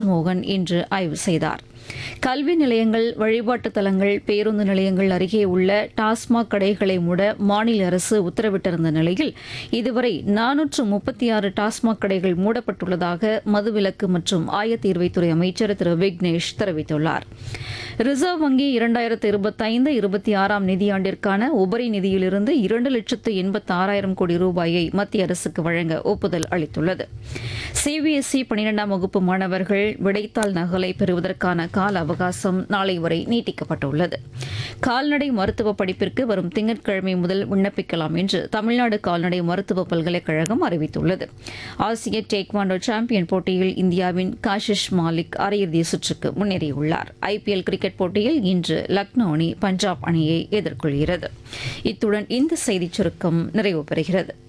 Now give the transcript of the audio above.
ராஜ்மோகன் இன்று ஆய்வு செய்தார் கல்வி நிலையங்கள் வழிபாட்டுத் தலங்கள் பேருந்து நிலையங்கள் அருகே உள்ள டாஸ்மாக் கடைகளை மூட மாநில அரசு உத்தரவிட்டிருந்த நிலையில் இதுவரை நானூற்று முப்பத்தி ஆறு டாஸ்மாக் கடைகள் மூடப்பட்டுள்ளதாக மதுவிலக்கு மற்றும் ஆயத்தீர்வைத்துறை அமைச்சர் திரு விக்னேஷ் தெரிவித்துள்ளார் ரிசர்வ் வங்கி இரண்டாயிரத்து இருபத்தைந்து இருபத்தி ஆறாம் நிதியாண்டிற்கான உபரி நிதியிலிருந்து இரண்டு லட்சத்து எண்பத்தி ஆறாயிரம் கோடி ரூபாயை மத்திய அரசுக்கு வழங்க ஒப்புதல் அளித்துள்ளது சிபிஎஸ்இ பனிரெண்டாம் வகுப்பு மாணவர்கள் விடைத்தாள் நகலை பெறுவதற்கான கால அவகாசம் நாளை வரை நீட்டிக்கப்பட்டுள்ளது கால்நடை மருத்துவ படிப்பிற்கு வரும் திங்கட்கிழமை முதல் விண்ணப்பிக்கலாம் என்று தமிழ்நாடு கால்நடை மருத்துவ பல்கலைக்கழகம் அறிவித்துள்ளது ஆசிய டேக்வாண்டோ சாம்பியன் போட்டியில் இந்தியாவின் காஷிஷ் மாலிக் அரையிறுதி சுற்றுக்கு முன்னேறியுள்ளார் ஐபிஎல் கிரிக்கெட் போட்டியில் இன்று லக்னோ அணி பஞ்சாப் அணியை எதிர்கொள்கிறது இத்துடன் இந்த செய்திச் சுருக்கம் நிறைவு பெறுகிறது